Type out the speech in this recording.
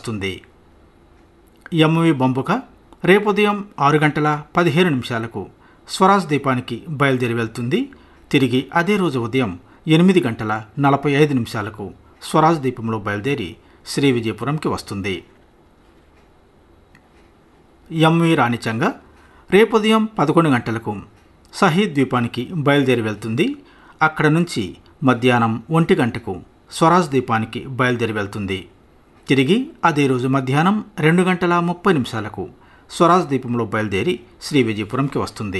వస్తుంది ఎంవి బొంబుక రేపు ఉదయం ఆరు గంటల పదిహేను నిమిషాలకు స్వరాజ్ దీపానికి బయలుదేరి వెళ్తుంది తిరిగి అదే రోజు ఉదయం ఎనిమిది గంటల నలభై ఐదు నిమిషాలకు స్వరాజ్ దీపంలో బయలుదేరి శ్రీ విజయపురంకి వస్తుంది ఎంవి రాణిచంగ రేపు ఉదయం పదకొండు గంటలకు సహీద్ ద్వీపానికి బయలుదేరి వెళ్తుంది అక్కడ నుంచి మధ్యాహ్నం ఒంటి గంటకు స్వరాజ్ ద్వీపానికి బయలుదేరి వెళ్తుంది తిరిగి అదే రోజు మధ్యాహ్నం రెండు గంటల ముప్పై నిమిషాలకు స్వరాజ్ ద్వీపంలో బయలుదేరి శ్రీ విజయపురంకి వస్తుంది